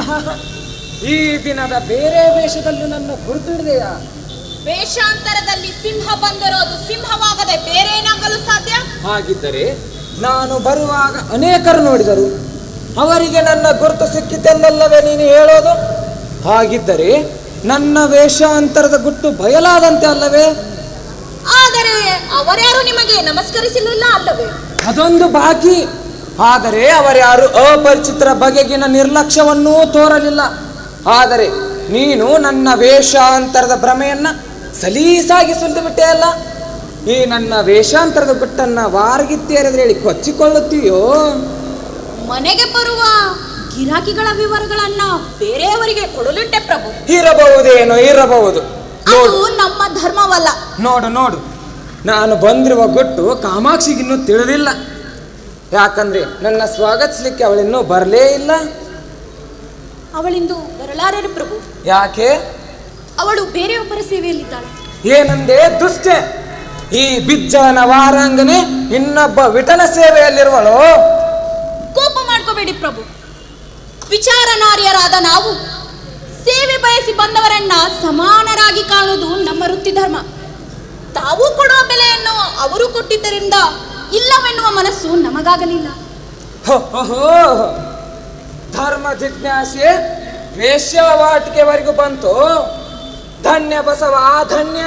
ಈ ದಿನದ ಬೇರೆ ವೇಷದಲ್ಲೂ ನನ್ನ ಗುರುತಿಡಿದೆಯಾ ವೇಷಾಂತರದಲ್ಲಿ ಸಿಂಹ ಬಂದಿರೋದು ಸಿಂಹವಾಗದೆ ಬೇರೇನಾಗಲು ಸಾಧ್ಯ ಹಾಗಿದ್ದರೆ ನಾನು ಬರುವಾಗ ಅನೇಕರು ನೋಡಿದರು ಅವರಿಗೆ ನನ್ನ ಗುರುತು ಸಿಕ್ಕಿತೆಂದಲ್ಲವೇ ನೀನು ಹೇಳೋದು ಹಾಗಿದ್ದರೆ ನನ್ನ ವೇಷಾಂತರದ ಗುಟ್ಟು ಬಯಲಾದಂತೆ ಅಲ್ಲವೇ ಆದರೆ ಅವರ್ಯಾರು ನಿಮಗೆ ನಮಸ್ಕರಿಸಲಿಲ್ಲ ಅಲ್ಲವೇ ಅದೊಂದು ಬಾಕಿ ಆದರೆ ಅವರ್ಯಾರು ಅಪರಿಚಿತರ ಬಗೆಗಿನ ನಿರ್ಲಕ್ಷ್ಯವನ್ನೂ ತೋರಲಿಲ್ಲ ಆದರೆ ನೀನು ನನ್ನ ವೇಷಾಂತರದ ಭ್ರಮೆಯನ್ನ ಸಲೀಸಾಗಿ ಸುಲಿದು ಬಿಟ್ಟೆ ಅಲ್ಲ ಈ ನನ್ನ ವೇಷಾಂತರದ ಗುಟ್ಟನ್ನ ವಾರಗಿತ್ತೇರಿದ್ರೆ ಹೇಳಿ ಕೊಚ್ಚಿಕೊಳ್ಳುತ್ತೀಯೋ ಮನೆಗೆ ಬರುವ ಗಿರಾಕಿಗಳ ವಿವರಗಳನ್ನ ಬೇರೆಯವರಿಗೆ ಕೊಡಲುಂಟೆ ಪ್ರಭು ಇರಬಹುದೇನೋ ಇರಬಹುದು ಅದು ನೋಡು ನಮ್ಮ ಧರ್ಮವಲ್ಲ ನೋಡು ನೋಡು ನಾನು ಬಂದಿರುವ ಗುಟ್ಟು ಕಾಮಾಕ್ಷಿಗಿನ್ನೂ ತಿಳಿದಿಲ್ಲ ಯಾಕಂದ್ರೆ ನನ್ನ ಸ್ವಾಗತಿಸ್ಲಿಕ್ಕೆ ಅವಳಿನ್ನೂ ಬರಲೇ ಇಲ್ಲ ಅವಳಿಂದು ಬರಲಾರರು ಪ್ರಭು ಯಾಕೆ ಅವಳು ಬೇರೆಯೊಬ್ಬರ ಸೇವೆಯಲ್ಲಿದ್ದಾಳೆ ಏನಂದೆ ದುಷ್ಟೆ ಈ ಬಿಜ್ಜವನ ವಾರಾಂಗನೆ ಇನ್ನೊಬ್ಬ ವಿಠಲ ಸೇವೆಯಲ್ಲಿರುವಳು ಕೋಪ ಮಾಡ್ಕೋಬೇಡಿ ಪ್ರಭು ವಿಚಾರ ನಾರ್ಯರಾದ ನಾವು ಸೇವೆ ಬಯಸಿ ಬಂದವರನ್ನ ಸಮಾನರಾಗಿ ಕಾಣುವುದು ನಮ್ಮ ವೃತ್ತಿ ಧರ್ಮ ತಾವು ಕೊಡುವ ಬೆಲೆಯನ್ನು ಅವರು ಕೊಟ್ಟಿದ್ದರಿಂದ ಇಲ್ಲವೆನ್ನುವ ಮನಸ್ಸು ನಮಗಾಗಲಿಲ್ಲ ಹೋ, ಹೋ, ಹೋ. ಧರ್ಮ ಜಿಜ್ಞಾಸೆ ವೇಶ್ಯಾವಾಟಿಕೆವರೆಗೂ ಬಂತು ಧನ್ಯ ಬಸವ ಧನ್ಯ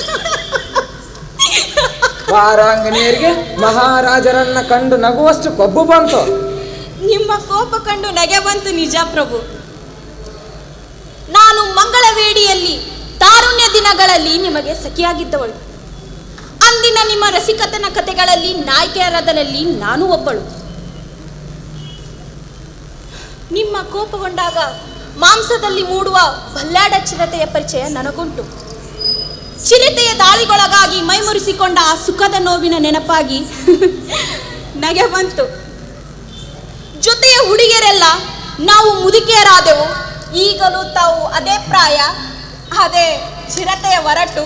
ವಾರಾಂಗನೆಯರಿಗೆ ಮಹಾರಾಜರನ್ನ ಕಂಡು ನಗುವಷ್ಟು ಕೊಬ್ಬು ಬಂತು ನಿಮ್ಮ ಕೋಪ ಕಂಡು ನಗೆ ಬಂತು ನಿಜ ಪ್ರಭು ನಾನು ಮಂಗಳವೇಡಿಯಲ್ಲಿ ತಾರುಣ್ಯ ದಿನಗಳಲ್ಲಿ ನಿಮಗೆ ಸಖಿಯಾಗಿದ್ದವಳು ಅಂದಿನ ನಿಮ್ಮ ರಸಿಕತನ ಕಥೆಗಳಲ್ಲಿ ನಾಯಕಿಯರದಲ್ಲಿ ನಾನು ಒಬ್ಬಳು ನಿಮ್ಮ ಕೋಪಗೊಂಡಾಗ ಮಾಂಸದಲ್ಲಿ ಮೂಡುವ ಬಲ್ಲಾಡ ಚಿರತೆಯ ಪರಿಚಯ ನನಗುಂಟು ಚಿರತೆಯ ದಾಳಿಗೊಳಗಾಗಿ ಮೈಮುರಿಸಿಕೊಂಡ ಆ ಸುಖದ ನೋವಿನ ನೆನಪಾಗಿ ನಗೆ ಬಂತು ಜೊತೆಯ ಹುಡುಗಿಯರೆಲ್ಲ ನಾವು ಮುದುಕಿಯರಾದೆವು ಈಗಲೂ ತಾವು ಅದೇ ಪ್ರಾಯ ಅದೇ ಚಿರತೆಯ ಒರಟು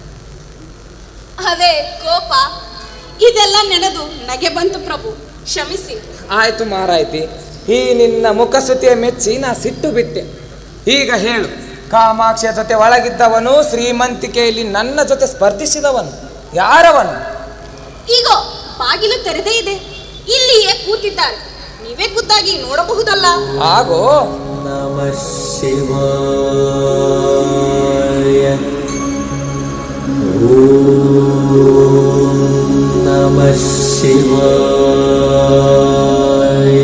ಅದೇ ಕೋಪ ಇದೆಲ್ಲ ನೆನೆದು ನಗೆ ಬಂತು ಪ್ರಭು ಕ್ಷಮಿಸಿ ಆಯ್ತು ಮಾರಾಯ್ತಿ ಈ ನಿನ್ನ ಮುಖಸುತಿಯ ಮೆಚ್ಚಿ ನಾ ಸಿಟ್ಟು ಬಿಟ್ಟೆ ಈಗ ಹೇಳು ಕಾಮಾಕ್ಷಿಯ ಜೊತೆ ಒಳಗಿದ್ದವನು ಶ್ರೀಮಂತಿಕೆಯಲ್ಲಿ ನನ್ನ ಜೊತೆ ಸ್ಪರ್ಧಿಸಿದವನು ಯಾರವನು ಈಗ ಬಾಗಿಲು ತೆರೆದೇ ಇದೆ ಇಲ್ಲಿಯೇ ಕೂತಿದ್ದಾರೆ ನೀವೇ ಖುದ್ದಾಗಿ ನೋಡಬಹುದಲ್ಲ ಆಗೋ नमः शिवाय ॐ नमः शिवाय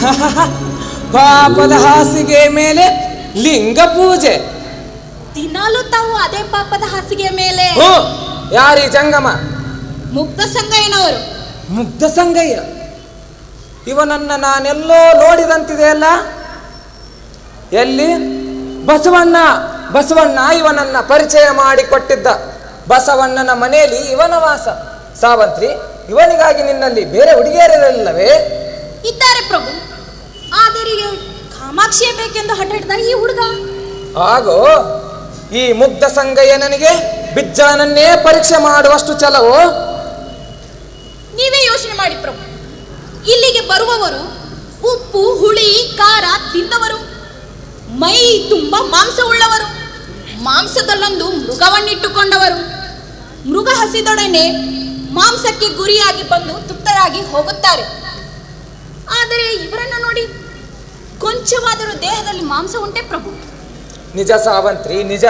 ಪಾಪದ ಹಾಸಿಗೆ ಮೇಲೆ ಲಿಂಗ ಪೂಜೆ ದಿನಾಲೂ ತಾವು ಅದೇ ಪಾಪದ ಹಾಸಿಗೆಯ ಮೇಲೆ ಹ್ಞೂ ಯಾರೀ ಜಂಗಮ ಮುಕ್ತ ಸಂಗಯ್ಯನವರು ಮುಗ್ಧ ಸಂಗಯ್ಯ ಇವನನ್ನ ನಾನೆಲ್ಲೋ ನೋಡಿದಂತಿದೆ ಅಲ್ಲ ಎಲ್ಲಿ ಬಸವಣ್ಣ ಬಸವಣ್ಣ ಇವನನ್ನ ಪರಿಚಯ ಮಾಡಿಕೊಟ್ಟಿದ್ದ ಬಸವಣ್ಣನ ಮನೆಯಲ್ಲಿ ಇವನ ವಾಸ ಸಾವಂತ್ರಿ ಇವನಿಗಾಗಿ ನಿನ್ನಲ್ಲಿ ಬೇರೆ ಹುಡುಗಿಯರಿರಲಿಲ್ಲವೇ ಇದ್ದಾರೆ ಪ್ರಭು ಆದರೆ ಕಾಮಾಕ್ಷಿಯೇ ಬೇಕೆಂದು ಹಠ ಹಿಡ್ದ ಈ ಹುಡುಗ ಆಗೋ ಈ ಮುಗ್ಧ ಸಂಗಯ್ಯನಿಗೆ ಬಿಜ್ಜಾನನ್ನೇ ಪರೀಕ್ಷೆ ಮಾಡುವಷ್ಟು ಛಲವೋ ನೀವೇ ಯೋಚನೆ ಮಾಡಿ ಪ್ರಭು ಇಲ್ಲಿಗೆ ಬರುವವರು ಉಪ್ಪು ಹುಳಿ ಖಾರ ತಿಂದವರು ಮೈ ತುಂಬ ಮಾಂಸ ಉಳ್ಳವರು ಮಾಂಸದಲ್ಲೊಂದು ಮೃಗವನ್ನಿಟ್ಟುಕೊಂಡವರು ಮೃಗ ಹಸಿದೊಡನೆ ಮಾಂಸಕ್ಕೆ ಗುರಿಯಾಗಿ ಬಂದು ತೃಪ್ತರಾಗಿ ಹೋಗುತ್ತಾರೆ ಆದರೆ ಇವರನ್ನ ನೋಡಿ ಕೊಂಚವಾದರೂ ದೇಹದಲ್ಲಿ ಮಾಂಸ ಉಂಟೆ ಪ್ರಭು ನಿಜ ಸಾವಂತ್ರಿ ನಿಜ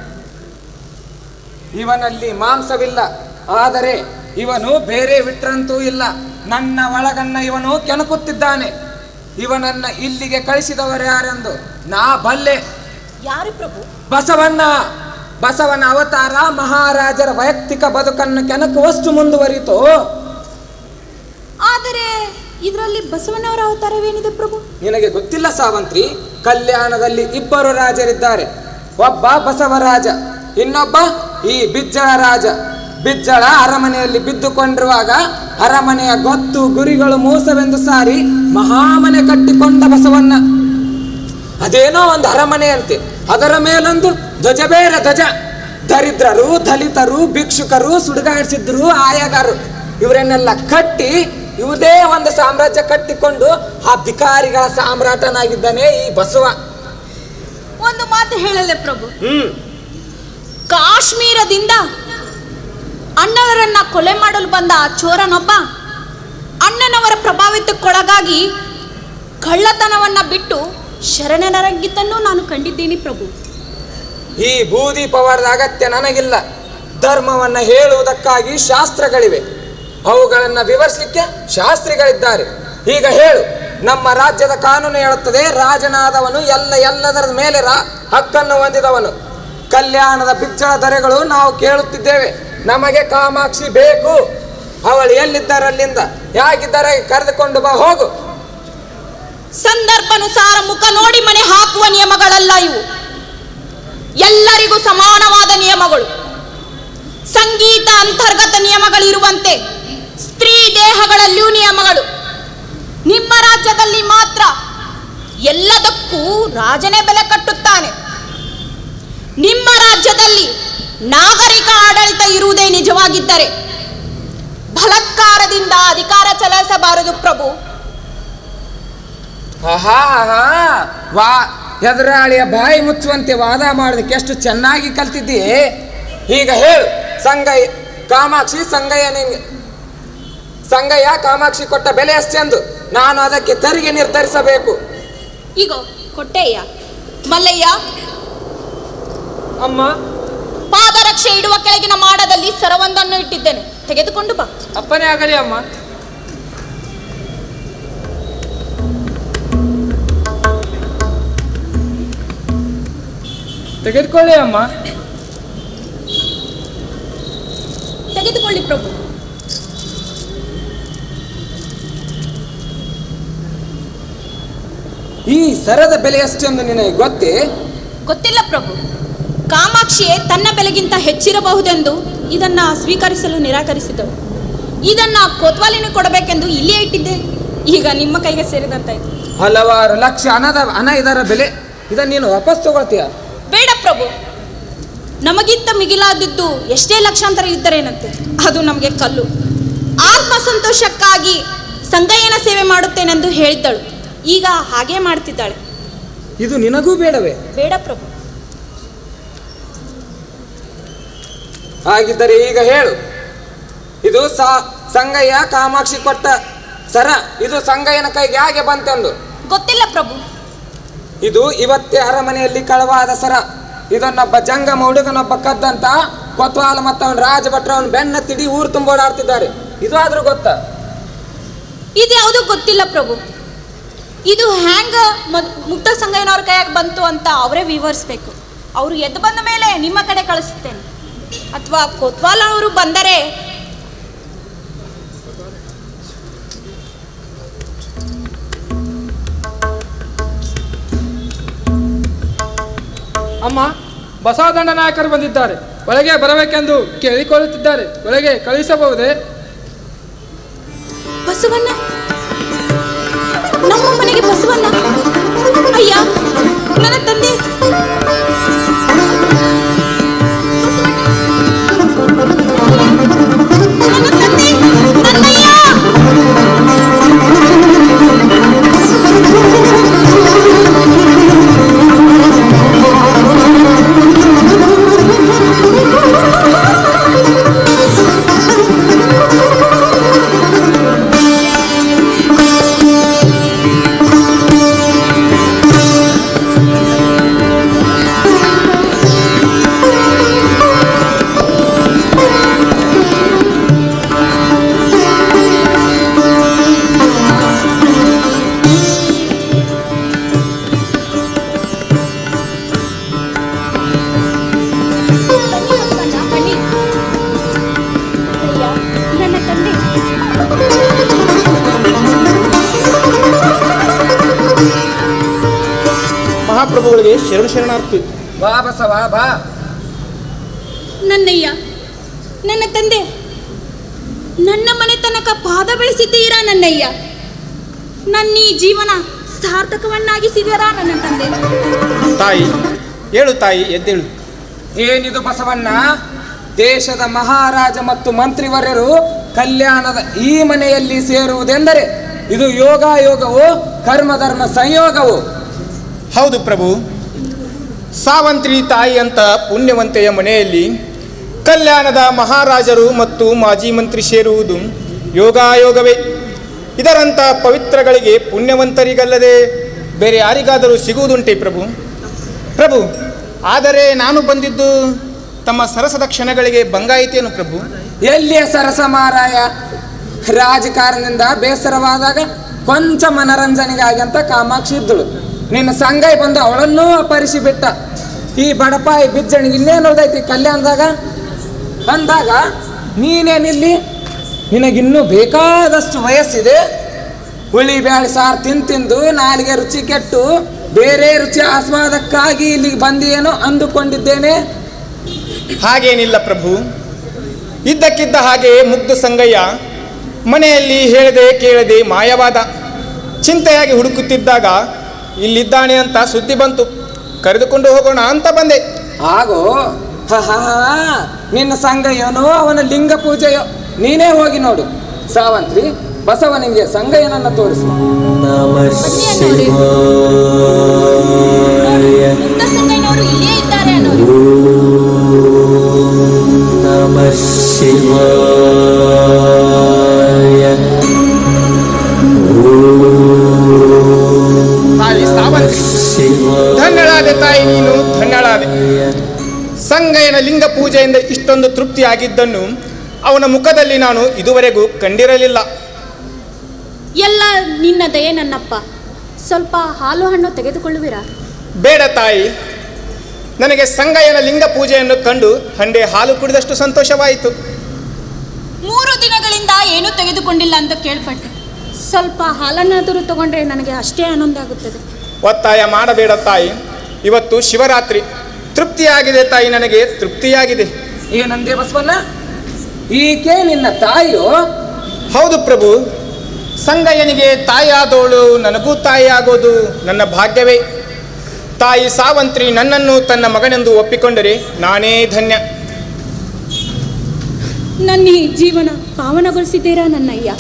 ಇವನಲ್ಲಿ ಮಾಂಸವಿಲ್ಲ ಆದರೆ ಇವನು ಬೇರೆ ವಿಟ್ರಂತೂ ಇಲ್ಲ ನನ್ನ ಒಳಗನ್ನ ಇವನು ಕೆಣಕುತ್ತಿದ್ದಾನೆ ಇವನನ್ನ ಇಲ್ಲಿಗೆ ಕಳಿಸಿದವರು ಯಾರೆಂದು ನಾ ಬಲ್ಲೆ ಯಾರು ಪ್ರಭು ಬಸವಣ್ಣ ಬಸವನ ಅವತಾರ ಮಹಾರಾಜರ ವೈಯಕ್ತಿಕ ಬದುಕನ್ನು ಕೆಣಕುವಷ್ಟು ಮುಂದುವರಿತು ಆದರೆ ಇದರಲ್ಲಿ ಬಸವಣ್ಣವರ ಅವತಾರವೇನಿದೆ ಪ್ರಭು ನಿನಗೆ ಗೊತ್ತಿಲ್ಲ ಸಾವಂತ್ರಿ ಕಲ್ಯಾಣದಲ್ಲಿ ಇಬ್ಬರು ರಾಜರಿದ್ದಾರೆ ಒಬ್ಬ ಬಸವರಾಜ ಇನ್ನೊಬ್ಬ ಈ ಬಿಜ್ಜಳ ರಾಜ ಬಿಜ್ಜಳ ಅರಮನೆಯಲ್ಲಿ ಬಿದ್ದುಕೊಂಡಿರುವಾಗ ಅರಮನೆಯ ಗೊತ್ತು ಗುರಿಗಳು ಮೋಸವೆಂದು ಸಾರಿ ಮಹಾಮನೆ ಕಟ್ಟಿಕೊಂಡ ಬಸವಣ್ಣ ಅದೇನೋ ಒಂದು ಅರಮನೆ ಅಂತೆ ಅದರ ಮೇಲೊಂದು ಧ್ವಜ ಬೇರೆ ಧ್ವಜ ದರಿದ್ರರು ದಲಿತರು ಭಿಕ್ಷುಕರು ಸುಡುಗಾಡಿಸಿದ್ರು ಆಯಗಾರರು ಇವರನ್ನೆಲ್ಲ ಕಟ್ಟಿ ಇವುದೇ ಒಂದು ಸಾಮ್ರಾಜ್ಯ ಕಟ್ಟಿಕೊಂಡು ಆ ಭಿಕಾರಿಗಳ ಸಾಮ್ರಾಟನಾಗಿದ್ದಾನೆ ಈ ಬಸವ ಒಂದು ಮಾತು ಹೇಳಲೆ ಪ್ರಭು ಹ್ಮ್ ಕಾಶ್ಮೀರದಿಂದ ಅಣ್ಣವರನ್ನ ಕೊಲೆ ಮಾಡಲು ಬಂದ ಆ ಚೋರನೊಬ್ಬ ಅಣ್ಣನವರ ಪ್ರಭಾವಿತಕ್ಕೊಳಗಾಗಿ ಕಳ್ಳತನವನ್ನ ಬಿಟ್ಟು ಶರಣನರಂಗಿದ್ದನ್ನು ನಾನು ಕಂಡಿದ್ದೀನಿ ಪ್ರಭು ಈ ಬೂದಿ ಪವಾಡದ ಅಗತ್ಯ ನನಗಿಲ್ಲ ಧರ್ಮವನ್ನ ಹೇಳುವುದಕ್ಕಾಗಿ ಶಾಸ್ತ್ರಗಳಿವೆ ಅವುಗಳನ್ನು ವಿವರಿಸಲಿಕ್ಕೆ ಶಾಸ್ತ್ರಿಗಳಿದ್ದಾರೆ ಈಗ ಹೇಳು ನಮ್ಮ ರಾಜ್ಯದ ಕಾನೂನು ಹೇಳುತ್ತದೆ ರಾಜನಾದವನು ಎಲ್ಲ ಎಲ್ಲದರ ಮೇಲೆ ರಾ ಹಕ್ಕನ್ನು ಹೊಂದಿದವನು ಕಲ್ಯಾಣದ ಬಿಚ್ಚಳ ದರೆಗಳು ನಾವು ಕೇಳುತ್ತಿದ್ದೇವೆ ನಮಗೆ ಕಾಮಾಕ್ಷಿ ಬೇಕು ಅವಳು ಎಲ್ಲಿದ್ದಾರೆ ಅಲ್ಲಿಂದ ಯಾಗಿದ್ದಾರೆ ಕರೆದುಕೊಂಡು ಬಾ ಹೋಗು ಸಂದರ್ಭಾನುಸಾರ ಮುಖ ನೋಡಿ ಮನೆ ಹಾಕುವ ನಿಯಮಗಳಲ್ಲ ಇವು ಎಲ್ಲರಿಗೂ ಸಮಾನವಾದ ನಿಯಮಗಳು ಸಂಗೀತ ಅಂತರ್ಗತ ನಿಯಮಗಳಿರುವಂತೆ ಸ್ತ್ರೀ ದೇಹಗಳಲ್ಲಿಯೂ ನಿಯಮಗಳು ನಿಮ್ಮ ರಾಜ್ಯದಲ್ಲಿ ಮಾತ್ರ ಎಲ್ಲದಕ್ಕೂ ರಾಜನೇ ಬೆಲೆ ಕಟ್ಟುತ್ತಾನೆ ನಿಮ್ಮ ರಾಜ್ಯದಲ್ಲಿ ನಾಗರಿಕ ಆಡಳಿತ ಇರುವುದೇ ನಿಜವಾಗಿದ್ದರೆ ಬಲಾತ್ಕಾರದಿಂದ ಅಧಿಕಾರ ಚಲಾಯಿಸಬಾರದು ಪ್ರಭು ಆಹಾ ಆಹಾ ವಾ ಎದುರಾಳಿಯ ಬಾಯಿ ಮುಚ್ಚುವಂತೆ ವಾದ ಮಾಡೋದಕ್ಕೆ ಎಷ್ಟು ಚೆನ್ನಾಗಿ ಕಲ್ತಿದ್ದೀಯೇ ಈಗ ಹೇಳು ಸಂಗಯ್ಯ ಕಾಮಾಕ್ಷಿ ಸಂಗಯ್ಯ ನಿಂಗೆ ಸಂಗಯ್ಯ ಕಾಮಾಕ್ಷಿ ಕೊಟ್ಟ ಬೆಲೆ ಎಷ್ಟೆಂದು ನಾನು ಅದಕ್ಕೆ ತೆರಿಗೆ ನಿರ್ಧರಿಸಬೇಕು ಈಗ ಕೊಟ್ಟೆಯ್ಯ ಮಲ್ಲಯ್ಯ ಅಮ್ಮ ಪಾದರಕ್ಷೆ ಇಡುವ ಕೆಳಗಿನ ಮಾಡದಲ್ಲಿ ಸರವೊಂದನ್ನು ಇಟ್ಟಿದ್ದೇನೆ ತೆಗೆದುಕೊಂಡು ಬಾ ಅಪ್ಪನೇ ಆಗಲಿ ಅಮ್ಮ ತೆಗೆದುಕೊಳ್ಳಿ ಅಮ್ಮ ತೆಗೆದುಕೊಳ್ಳಿ ಪ್ರಭು ಈ ಸರದ ಬೆಲೆ ಎಷ್ಟೆಂದು ನಿನಗೆ ಗೊತ್ತೇ ಗೊತ್ತಿಲ್ಲ ಪ್ರಭು ಕಾಮಾಕ್ಷಿಯೇ ತನ್ನ ಬೆಲೆಗಿಂತ ಹೆಚ್ಚಿರಬಹುದೆಂದು ಇದನ್ನ ಸ್ವೀಕರಿಸಲು ನಿರಾಕರಿಸಿದಳು ಇದನ್ನ ಕೊತ್ವಾಲಿನ ಕೊಡಬೇಕೆಂದು ಇಲ್ಲಿಯೇ ಇಟ್ಟಿದ್ದೆ ಈಗ ನಿಮ್ಮ ಕೈಗೆ ಸೇರಿದಂತಾಯ್ತು ಹಲವಾರು ಲಕ್ಷ ಹಣದ ಹಣ ಇದರ ಬೆಲೆ ಇದನ್ನು ನೀನು ವಾಪಸ್ ತಗೊಳ್ತೀಯ ಬೇಡ ಪ್ರಭು ನಮಗಿಂತ ಮಿಗಿಲಾದದ್ದು ಎಷ್ಟೇ ಲಕ್ಷಾಂತರ ಇದ್ದರೇನಂತೆ ಅದು ನಮಗೆ ಕಲ್ಲು ಆತ್ಮ ಸಂತೋಷಕ್ಕಾಗಿ ಸಂಗಯ್ಯನ ಸೇವೆ ಮಾಡುತ್ತೇನೆಂದು ಹೇಳಿದ್ದಳು ಈಗ ಹಾಗೆ ಮಾಡ್ತಿದ್ದಾಳೆ ಇದು ನಿನಗೂ ಬೇಡವೇ ಬೇಡ ಪ್ರಭು ಹಾಗಿದ್ದರೆ ಈಗ ಹೇಳು ಇದು ಸಾ ಸಂಗಯ್ಯ ಕಾಮಾಕ್ಷಿ ಕೊಟ್ಟ ಸರ ಇದು ಸಂಗಯ್ಯನ ಕೈಗೆ ಹೇಗೆ ಬಂತೆಂದು ಗೊತ್ತಿಲ್ಲ ಪ್ರಭು ಇದು ಇವತ್ತೇ ಅರಮನೆಯಲ್ಲಿ ಕಳವಾದ ಸರ ಇದನ್ನೊಬ್ಬ ಜಂಗಮ ಹುಡುಗನೊಬ್ಬ ಕದ್ದಂತ ಕೊತ್ವಾಲ ಮತ್ತು ಅವನ ರಾಜಭಟ್ರ ಅವನ ಬೆನ್ನ ತಿಡಿ ಊರು ತುಂಬ ಓಡಾಡ್ತಿದ್ದಾರೆ ಇದು ಆದ್ರೂ ಗೊತ್ತಾ ಇದು ಯಾವುದೂ ಗೊತ್ತಿಲ್ಲ ಪ್ರಭು ಇದು ಹ್ಯಾಂಗ ಮ- ಮುಕ್ತ ಸಂಗಯ್ಯನವ್ರ ಕೈಯಾಗ ಬಂತು ಅಂತ ಅವರೇ ವಿವರಿಸ್ಬೇಕು ಅವರು ಎದ್ದು ಬಂದ ಮೇಲೆ ನಿಮ್ಮ ಕಡೆ ಕಳಿಸುತ್ತೇನೆ ಅಥವಾ ಕೊತ್ವಾಲ್ ಅವರು ಬಂದರೆ ಅಮ್ಮ ಬಸವದಂಡ ನಾಯಕರು ಬಂದಿದ್ದಾರೆ ಒಳಗೆ ಬರಬೇಕೆಂದು ಕೇಳಿಕೊಳ್ಳುತ್ತಿದ್ದಾರೆ ಒಳಗೆ ಕಳಿಸಬಹುದೇ ಬಸವಣ್ಣ ನಮ್ಮ ಮನೆಗೆ ಬಸವಣ್ಣ ಅಯ್ಯ ನನ್ನ ತಂದೆ ನನ್ನ ತಂದೆ ನನ್ನಯ್ಯ ಬನ್ನಿ ಬಸವಣ್ಣ ಬನ್ನಿ ಅಯ್ಯ ನನ್ನ ತಂದೆ ಮಹಾಪ್ರಭುಗಳಿಗೆ ಶರಣ ಶರಣಾರ್ಥಿ ಬಾ ಬಸವ ಬಾ ನನ್ನಯ್ಯ ನನ್ನ ತಂದೆ ನನ್ನ ಮನೆ ತನಕ ಪಾದ ಬೆಳೆಸಿದ್ದೀರಾ ನನ್ನಯ್ಯ ನನ್ನ ಈ ಜೀವನ ಸಾರ್ಥಕವನ್ನಾಗಿಸಿದ್ದೀರಾ ನನ್ನ ತಂದೆ ತಾಯಿ ಹೇಳು ತಾಯಿ ಎದ್ದೇಳು ಏನಿದು ಬಸವಣ್ಣ ದೇಶದ ಮಹಾರಾಜ ಮತ್ತು ಮಂತ್ರಿವರ್ಯರು ಕಲ್ಯಾಣದ ಈ ಮನೆಯಲ್ಲಿ ಸೇರುವುದೆಂದರೆ ಇದು ಯೋಗ ಯೋಗವು ಕರ್ಮಧರ್ಮ ಸಂಯೋಗವು ಹೌದು ಪ್ರಭು ಸಾವಂತ್ರಿ ತಾಯಿ ಅಂತ ಪುಣ್ಯವಂತೆಯ ಮನೆಯಲ್ಲಿ ಕಲ್ಯಾಣದ ಮಹಾರಾಜರು ಮತ್ತು ಮಾಜಿ ಮಂತ್ರಿ ಸೇರುವುದು ಯೋಗಾಯೋಗವೇ ಇದರಂಥ ಪವಿತ್ರಗಳಿಗೆ ಪುಣ್ಯವಂತರಿಗಲ್ಲದೆ ಬೇರೆ ಯಾರಿಗಾದರೂ ಸಿಗುವುದುಂಟೆ ಪ್ರಭು ಪ್ರಭು ಆದರೆ ನಾನು ಬಂದಿದ್ದು ತಮ್ಮ ಸರಸದ ಕ್ಷಣಗಳಿಗೆ ಭಂಗಾಯಿತೇನು ಪ್ರಭು ಎಲ್ಲಿಯ ಸರಸ ಮಾರಾಯ ರಾಜಕಾರಣದಿಂದ ಬೇಸರವಾದಾಗ ಕೊಂಚ ಮನರಂಜನೆಗಾಗಿ ಅಂತ ಕಾಮಾಕ್ಷಿ ಇದ್ದಳು ನಿನ್ನ ಸಂಗೈ ಬಂದು ಅವಳನ್ನೂ ಅಪರಿಸಿ ಬಿಟ್ಟ ಈ ಬಡಪಾಯಿ ಬಿಜ್ಜಣಿಗೆ ಇನ್ನೇನು ಉಳ್ದೈತಿ ಕಲ್ಯಾಣದಾಗ ಅಂದಾಗ ನೀನೇನಿಲ್ಲಿ ನಿನಗಿನ್ನೂ ಬೇಕಾದಷ್ಟು ವಯಸ್ಸಿದೆ ಹುಳಿ ಬ್ಯಾಳಿ ಸಾರು ತಿಂದು ತಿಂದು ನಾಲಿಗೆ ರುಚಿ ಕೆಟ್ಟು ಬೇರೆ ರುಚಿ ಆಸ್ವಾದಕ್ಕಾಗಿ ಇಲ್ಲಿಗೆ ಬಂದಿಯೇನೋ ಅಂದುಕೊಂಡಿದ್ದೇನೆ ಹಾಗೇನಿಲ್ಲ ಪ್ರಭು ಇದ್ದಕ್ಕಿದ್ದ ಹಾಗೆ ಮುಗ್ಧ ಸಂಗಯ್ಯ ಮನೆಯಲ್ಲಿ ಹೇಳದೆ ಕೇಳದೆ ಮಾಯವಾದ ಚಿಂತೆಯಾಗಿ ಹುಡುಕುತ್ತಿದ್ದಾಗ ಇಲ್ಲಿದ್ದಾನೆ ಅಂತ ಸುದ್ದಿ ಬಂತು ಕರೆದುಕೊಂಡು ಹೋಗೋಣ ಅಂತ ಬಂದೆ ಆಗೋ ಹ ಹ ಹ. ನಿನ್ನ ಸಂಗಯ್ಯನೋ ಅವನ ಲಿಂಗ ಪೂಜೆಯೋ ನೀನೇ ಹೋಗಿ ನೋಡು ಸಾವಂತ್ರಿ ಬಸವನಿಗೆ ಸಂಗಯ್ಯನನ್ನ ತೋರಿಸು ನಮಃ ಶಿವಾಯ ಮುಕ್ತ ಸಂಗಯ್ಯನವರು ಇಲ್ಲೇ ಇದ್ದಾರೆ ಅನ್ನೋರು ನಮಃ ಶಿವಾಯ ತಾಯಿ ಸಾವಂತ್ರಿ ಶಿವಾಯ ಧನ್ಯಳಾದೆ ತಾಯಿ ನೀನು ಧನ್ಯಳಾದೆ ಸಂಗಯ್ಯನ ಲಿಂಗ ಪೂಜೆಯಿಂದ ಇಷ್ಟೊಂದು ತೃಪ್ತಿಯಾಗಿದ್ದನ್ನು ಅವನ ಮುಖದಲ್ಲಿ ನಾನು ಇದುವರೆಗೂ ಕಂಡಿರಲಿಲ್ಲ ಎಲ್ಲ ನಿನ್ನ ದಯೆ ನನ್ನಪ್ಪ ಸ್ವಲ್ಪ ಹಾಲು ಹಣ್ಣು ತೆಗೆದುಕೊಳ್ಳುವಿರಾ ಬೇಡ ತಾಯಿ ನನಗೆ ಸಂಗಯ್ಯನ ಲಿಂಗ ಪೂಜೆಯನ್ನು ಕಂಡು ಹಂಡೆ ಹಾಲು ಕುಡಿದಷ್ಟು ಸಂತೋಷವಾಯಿತು ಮೂರು ದಿನಗಳಿಂದ ಏನೂ ತೆಗೆದುಕೊಂಡಿಲ್ಲ ಅಂತ ಕೇಳ್ಪಟ್ಟೆ ಸ್ವಲ್ಪ ಹಾಲನ್ನಾದರೂ ತಗೊಂಡ್ರೆ ನನಗೆ ಅಷ್ಟೇ ಆನಂದ ಆಗುತ್ತದೆ ಒತ್ತಾಯ ಮಾಡಬೇಡ ತಾಯಿ ಇವತ್ತು ಶಿವರಾತ್ರಿ ತೃಪ್ತಿಯಾಗಿದೆ ತಾಯಿ ನನಗೆ ತೃಪ್ತಿಯಾಗಿದೆ ಏನಂದೆ ಬಸವಣ್ಣ ಈಕೆ ನಿನ್ನ ತಾಯಿಯೋ ಹೌದು ಪ್ರಭು ಸಂಗಯ್ಯನಿಗೆ ತಾಯಿಯಾದವಳು ನನಗೂ ತಾಯಿಯಾಗೋದು ನನ್ನ ಭಾಗ್ಯವೇ ತಾಯಿ ಸಾವಂತ್ರಿ ನನ್ನನ್ನು ತನ್ನ ಮಗನೆಂದು ಒಪ್ಪಿಕೊಂಡರೆ ನಾನೇ ಧನ್ಯ ನನ್ನ ಈ ಜೀವನ ಪಾವನಗೊಳಿಸಿದ್ದೀರಾ ನನ್ನಯ್ಯ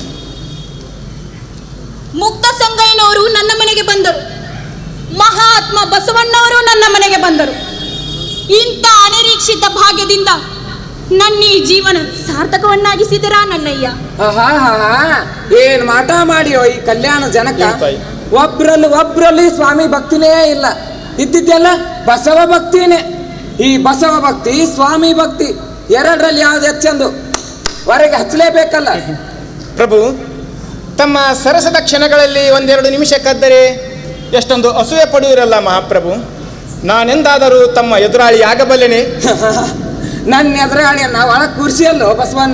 ಮುಕ್ತ ಸಂಗಯ್ಯನವರು ನನ್ನ ಮನೆಗೆ ಬಂದರು ಮಹಾತ್ಮ ಬಸವಣ್ಣವರು ನನ್ನ ಮನೆಗೆ ಬಂದರು ಇಂಥ ಅನಿರೀಕ್ಷಿತ ಭಾಗ್ಯದಿಂದ ನನ್ನ ಈ ಜೀವನ ಸಾರ್ಥಕವನ್ನಾಗಿಸಿದಿರಾ ನನ್ನಯ್ಯ ಆಹಾ ಏನ್ ಮಾಟ ಮಾಡಿಯೋ ಈ ಕಲ್ಯಾಣ ಜನಕ ಏನ್ ತಾಯಿ? ಒಬ್ರಲ್ಲಿ ಒಬ್ರಲ್ಲಿ ಸ್ವಾಮಿ ಭಕ್ತಿನೇ ಇಲ್ಲ ಇದ್ದಿದ್ದೆಲ್ಲ ಬಸವ ಭಕ್ತಿನೇ ಈ ಬಸವ ಭಕ್ತಿ ಸ್ವಾಮಿ ಭಕ್ತಿ ಎರಡರಲ್ಲಿ ಯಾವ್ದು ಹೆಚ್ಚಂದು ಹೊರಗೆ ಹಚ್ಚಲೇಬೇಕಲ್ಲ ಪ್ರಭು ತಮ್ಮ ಸರಸದ ಕ್ಷಣಗಳಲ್ಲಿ ಒಂದೆರಡು ನಿಮಿಷ ಕದ್ದರೆ ಎಷ್ಟೊಂದು ಅಸೂಯೆ ಪಡೆಯುವುರಲ್ಲ ಮಹಾಪ್ರಭು ನಾನೆಂದಾದರೂ ತಮ್ಮ ಎದುರಾಳಿ ಆಗಬಲ್ಲೆನೆ ನನ್ನ ಎದುರಾಳಿಯನ್ನ ಒಳ ಕೂರ್ಸಿಯಲ್ಲೋ ಬಸವಣ್ಣ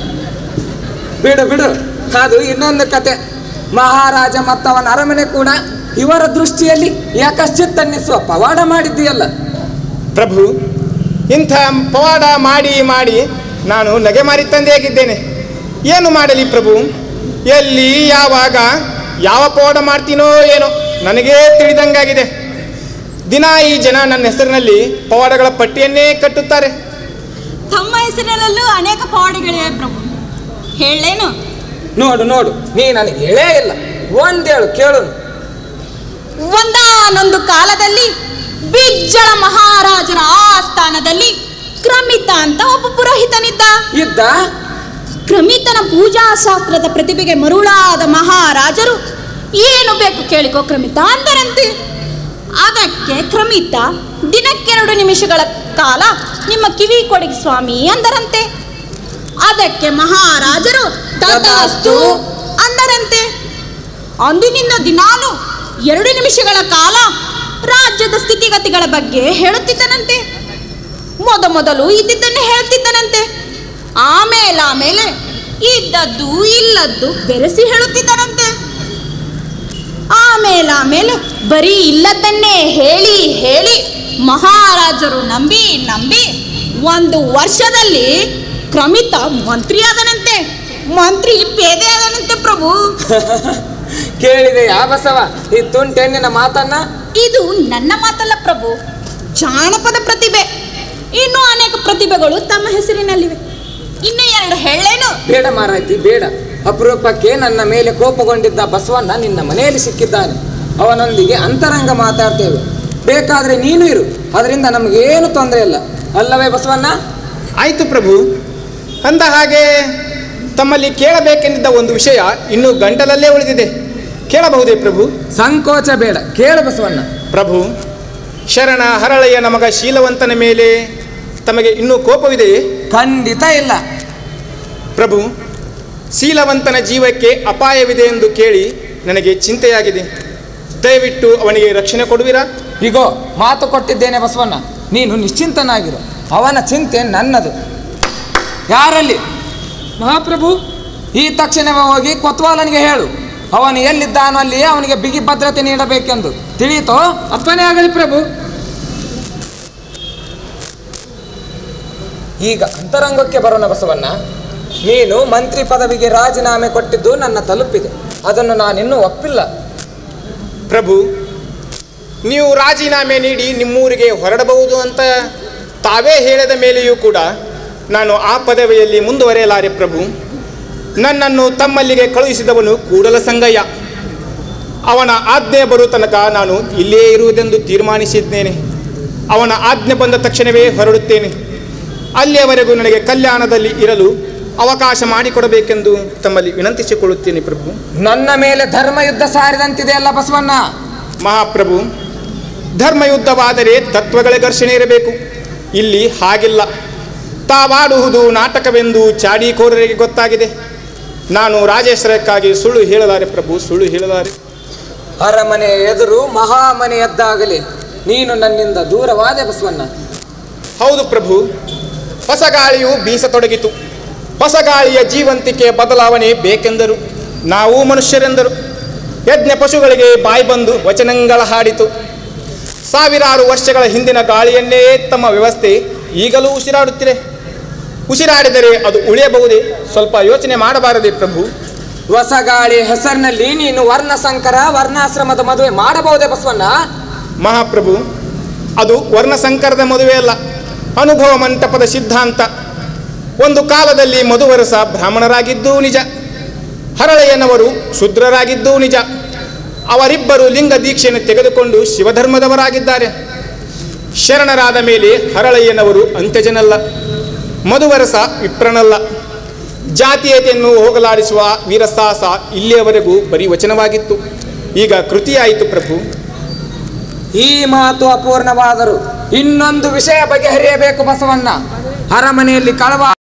ಬಿಡು ಬಿಡು ಅದು ಇನ್ನೊಂದು ಕತೆ ಮಹಾರಾಜ ಮತ್ತವನ ಅರಮನೆ ಕೂಡ ಇವರ ದೃಷ್ಟಿಯಲ್ಲಿ ಯಾಕಶ್ಚಿತ್ ಅನ್ನಿಸುವ ಪವಾಡ ಮಾಡಿದ್ದೀಯಲ್ಲ ಪ್ರಭು ಇಂಥ ಪವಾಡ ಮಾಡಿ ಮಾಡಿ ನಾನು ನಗೆ ಮಾರಿ ತಂದೆಯಾಗಿದ್ದೇನೆ ಏನು ಮಾಡಲಿ ಪ್ರಭು ಎಲ್ಲಿ ಯಾವಾಗ ಯಾವ ಪವಾಡ ಮಾಡ್ತೀನೋ ಏನೋ ನನಗೇ ತಿಳಿದಂಗಾಗಿದೆ ದಿನ ಈ ಜನ ನನ್ನ ಹೆಸರಿನಲ್ಲಿ ಪವಾಡಗಳ ಪಟ್ಟಿಯನ್ನೇ ಕಟ್ಟುತ್ತಾರೆ ತಮ್ಮ ಹೆಸರಿನಲ್ಲೂ ಅನೇಕ ಪವಾಡಗಳಿವೆ ಪ್ರಭು ಹೇಳೇನು ನೋಡು ನೋಡು ನೀ ನನಗೆ ಹೇಳೇ ಇಲ್ಲ ಒಂದೇಳು ಕೇಳು ಒಂದಾನೊಂದು ಕಾಲದಲ್ಲಿ ಬಿಜ್ಜಳ ಮಹಾರಾಜರ ಆಸ್ಥಾನದಲ್ಲಿ ಕ್ರಮಿತ ಅಂತ ಒಬ್ಬ ಪುರೋಹಿತನಿದ್ದ ಇದ್ದ ಕ್ರಮಿತನ ಪೂಜಾ ಶಾಸ್ತ್ರದ ಪ್ರತಿಭೆಗೆ ಮರುಳಾದ ಮಹಾರಾಜರು ಏನು ಬೇಕು ಕೇಳಿಕೋ ಕ್ರಮಿತ ಅಂದರಂತೆ ಅದಕ್ಕೆ ಕ್ರಮಿತ ದಿನಕ್ಕೆರಡು ನಿಮಿಷಗಳ ಕಾಲ ನಿಮ್ಮ ಕಿವಿ ಕೊಡಿಗೆ ಸ್ವಾಮಿ ಅಂದರಂತೆ ಅದಕ್ಕೆ ಮಹಾರಾಜರು ತಥಾಸ್ತು ಅಂದರಂತೆ ಅಂದಿನಿಂದ ದಿನಾಲು ಎರಡು ನಿಮಿಷಗಳ ಕಾಲ ರಾಜ್ಯದ ಸ್ಥಿತಿಗತಿಗಳ ಬಗ್ಗೆ ಹೇಳುತ್ತಿದ್ದನಂತೆ ಮೊದ ಮೊದಲು ಇದ್ದಿದ್ದನ್ನೇ ಹೇಳ್ತಿದ್ದನಂತೆ ಆಮೇಲೆ ಆಮೇಲೆ ಇದ್ದದ್ದು ಇಲ್ಲದ್ದು ಬೆರೆಸಿ ಹೇಳುತ್ತಿದ್ದನಂತೆ ಆಮೇಲೆ ಆಮೇಲೆ ಬರೀ ಇಲ್ಲದನ್ನೇ ಹೇಳಿ ಹೇಳಿ ಮಹಾರಾಜರು ನಂಬಿ ನಂಬಿ ಒಂದು ವರ್ಷದಲ್ಲಿ ಕ್ರಮಿತ ಮಂತ್ರಿ ಆದನಂತೆ ಮಂತ್ರಿ ಪೇದೆ ಆದನಂತೆ ಪ್ರಭು ಕೇಳಿದೆ ಯಾ ಬಸವ ಈ ತುಂಟೆಣ್ಣಿನ ಮಾತನ್ನ ಇದು ನನ್ನ ಮಾತಲ್ಲ ಪ್ರಭು ಜಾನಪದ ಪ್ರತಿಭೆ ಇನ್ನೂ ಅನೇಕ ಪ್ರತಿಭೆಗಳು ತಮ್ಮ ಹೆಸರಿನಲ್ಲಿವೆ ಇನ್ನು ಎರಡು ಹೇಳೇನು ಬೇಡ ಮಾರಾಯ್ತಿ ಬೇಡ ಅಪರೂಪಕ್ಕೆ ನನ್ನ ಮೇಲೆ ಕೋಪಗೊಂಡಿದ್ದ ಬಸವಣ್ಣ ನಿನ್ನ ಮನೆಯಲ್ಲಿ ಸಿಕ್ಕಿದ್ದಾನೆ ಅವನೊಂದಿಗೆ ಅಂತರಂಗ ಮಾತಾಡ್ತೇವೆ ಬೇಕಾದ್ರೆ ನೀನು ಇರು ಅದರಿಂದ ನಮಗೇನು ತೊಂದರೆ ಇಲ್ಲ ಅಲ್ಲವೇ ಬಸವಣ್ಣ ಆಯಿತು ಪ್ರಭು ಅಂದ ಹಾಗೆ ತಮ್ಮಲ್ಲಿ ಕೇಳಬೇಕೆಂದಿದ್ದ ಒಂದು ವಿಷಯ ಇನ್ನೂ ಗಂಟಲಲ್ಲೇ ಉಳಿದಿದೆ ಕೇಳಬಹುದೇ ಪ್ರಭು ಸಂಕೋಚ ಬೇಡ ಕೇಳು ಬಸವಣ್ಣ ಪ್ರಭು ಶರಣ ಹರಳೆಯ ನಮಗ ಶೀಲವಂತನ ಮೇಲೆ ತಮಗೆ ಇನ್ನೂ ಕೋಪವಿದೆಯೇ ಖಂಡಿತ ಇಲ್ಲ ಪ್ರಭು ಶೀಲವಂತನ ಜೀವಕ್ಕೆ ಅಪಾಯವಿದೆ ಎಂದು ಕೇಳಿ ನನಗೆ ಚಿಂತೆಯಾಗಿದೆ ದಯವಿಟ್ಟು ಅವನಿಗೆ ರಕ್ಷಣೆ ಕೊಡುವಿರಾ ಇಗೋ ಮಾತು ಕೊಟ್ಟಿದ್ದೇನೆ ಬಸವಣ್ಣ ನೀನು ನಿಶ್ಚಿಂತನಾಗಿರು ಅವನ ಚಿಂತೆ ನನ್ನದು ಯಾರಲ್ಲಿ ಮಹಾಪ್ರಭು ಈ ತಕ್ಷಣವೇ ಹೋಗಿ ಕೊತ್ವಾಲನಿಗೆ ಹೇಳು ಅವನು ಎಲ್ಲಿದ್ದಾನೋ ಅಲ್ಲಿ ಅವನಿಗೆ ಬಿಗಿ ಭದ್ರತೆ ನೀಡಬೇಕೆಂದು ತಿಳಿಯಿತೋ ಅಪ್ಪನೇ ಆಗಲಿ ಪ್ರಭು ಈಗ ಅಂತರಂಗಕ್ಕೆ ಬರೋಣ ಬಸವಣ್ಣ ನೀನು ಮಂತ್ರಿ ಪದವಿಗೆ ರಾಜೀನಾಮೆ ಕೊಟ್ಟಿದ್ದು ನನ್ನ ತಲುಪಿದೆ ಅದನ್ನು ನಾನಿನ್ನೂ ಒಪ್ಪಿಲ್ಲ ಪ್ರಭು ನೀವು ರಾಜೀನಾಮೆ ನೀಡಿ ನಿಮ್ಮೂರಿಗೆ ಹೊರಡಬಹುದು ಅಂತ ತಾವೇ ಹೇಳಿದ ಮೇಲೆಯೂ ಕೂಡ ನಾನು ಆ ಪದವಿಯಲ್ಲಿ ಮುಂದುವರೆಯಲಾರೆ ಪ್ರಭು ನನ್ನನ್ನು ತಮ್ಮಲ್ಲಿಗೆ ಕಳುಹಿಸಿದವನು ಕೂಡಲ ಸಂಗಯ್ಯ ಅವನ ಆಜ್ಞೆ ಬರುವ ತನಕ ನಾನು ಇಲ್ಲೇ ಇರುವುದೆಂದು ತೀರ್ಮಾನಿಸಿದ್ದೇನೆ ಅವನ ಆಜ್ಞೆ ಬಂದ ತಕ್ಷಣವೇ ಹೊರಡುತ್ತೇನೆ ಅಲ್ಲಿಯವರೆಗೂ ನನಗೆ ಕಲ್ಯಾಣದಲ್ಲಿ ಇರಲು ಅವಕಾಶ ಮಾಡಿಕೊಡಬೇಕೆಂದು ತಮ್ಮಲ್ಲಿ ವಿನಂತಿಸಿಕೊಳ್ಳುತ್ತೇನೆ ಪ್ರಭು ನನ್ನ ಮೇಲೆ ಧರ್ಮಯುದ್ಧ ಸಾರಿದಂತಿದೆ ಅಲ್ಲ ಬಸವಣ್ಣ ಮಹಾಪ್ರಭು ಧರ್ಮಯುದ್ಧವಾದರೆ ತತ್ವಗಳ ಘರ್ಷಣೆ ಇರಬೇಕು ಇಲ್ಲಿ ಹಾಗಿಲ್ಲ ತಾವಾಡುವುದು ನಾಟಕವೆಂದು ಚಾಡಿಕೋರರಿಗೆ ಗೊತ್ತಾಗಿದೆ ನಾನು ರಾಜೇಶ್ವರಕ್ಕಾಗಿ ಸುಳ್ಳು ಹೇಳಲಾರೆ ಪ್ರಭು ಸುಳ್ಳು ಹೇಳಲಾರೆ ಅರಮನೆ ಎದುರು ಮಹಾಮನೆ ಎದ್ದಾಗಲಿ ನೀನು ನನ್ನಿಂದ ದೂರವಾದೆ ಬಸವಣ್ಣ ಹೌದು ಪ್ರಭು ಹೊಸ ಗಾಳಿಯು ಬೀಸತೊಡಗಿತು ಹೊಸ ಗಾಳಿಯ ಜೀವಂತಿಕೆ ಬದಲಾವಣೆ ಬೇಕೆಂದರು ನಾವು ಮನುಷ್ಯರೆಂದರು ಯಜ್ಞ ಪಶುಗಳಿಗೆ ಬಾಯಿ ಬಂದು ವಚನಗಳ ಹಾಡಿತು ಸಾವಿರಾರು ವರ್ಷಗಳ ಹಿಂದಿನ ಗಾಳಿಯನ್ನೇ ತಮ್ಮ ವ್ಯವಸ್ಥೆ ಈಗಲೂ ಉಸಿರಾಡುತ್ತಿದೆ ಉಸಿರಾಡಿದರೆ ಅದು ಉಳಿಯಬಹುದೇ ಸ್ವಲ್ಪ ಯೋಚನೆ ಮಾಡಬಾರದೆ ಪ್ರಭು ಹೊಸ ಗಾಳಿ ಹೆಸರಿನಲ್ಲಿ ನೀನು ವರ್ಣಸಂಕರ ವರ್ಣಾಶ್ರಮದ ಮದುವೆ ಮಾಡಬಹುದೇ ಬಸವಣ್ಣ ಮಹಾಪ್ರಭು ಅದು ವರ್ಣಸಂಕರದ ಮದುವೆ ಅಲ್ಲ ಅನುಭವ ಮಂಟಪದ ಸಿದ್ಧಾಂತ ಒಂದು ಕಾಲದಲ್ಲಿ ಮಧುವರಸ ಬ್ರಾಹ್ಮಣರಾಗಿದ್ದೂ ನಿಜ ಹರಳೆಯನವರು ಶೂದ್ರರಾಗಿದ್ದೂ ನಿಜ ಅವರಿಬ್ಬರು ಲಿಂಗ ದೀಕ್ಷೆಯನ್ನು ತೆಗೆದುಕೊಂಡು ಶಿವಧರ್ಮದವರಾಗಿದ್ದಾರೆ ಶರಣರಾದ ಮೇಲೆ ಹರಳಯ್ಯನವರು ಅಂತ್ಯಜನಲ್ಲ ಮಧುವರಸ ವಿಪ್ರನಲ್ಲ ಜಾತೀಯತೆಯನ್ನು ಹೋಗಲಾಡಿಸುವ ವೀರಸಾಹಸ ಇಲ್ಲಿಯವರೆಗೂ ಬರೀ ವಚನವಾಗಿತ್ತು ಈಗ ಕೃತಿಯಾಯಿತು ಪ್ರಭು ಈ ಮಾತು ಅಪೂರ್ಣವಾದರು ಇನ್ನೊಂದು ವಿಷಯ ಬಗೆಹರಿಯಬೇಕು ಬಸವಣ್ಣ ಅರಮನೆಯಲ್ಲಿ ಕಳವ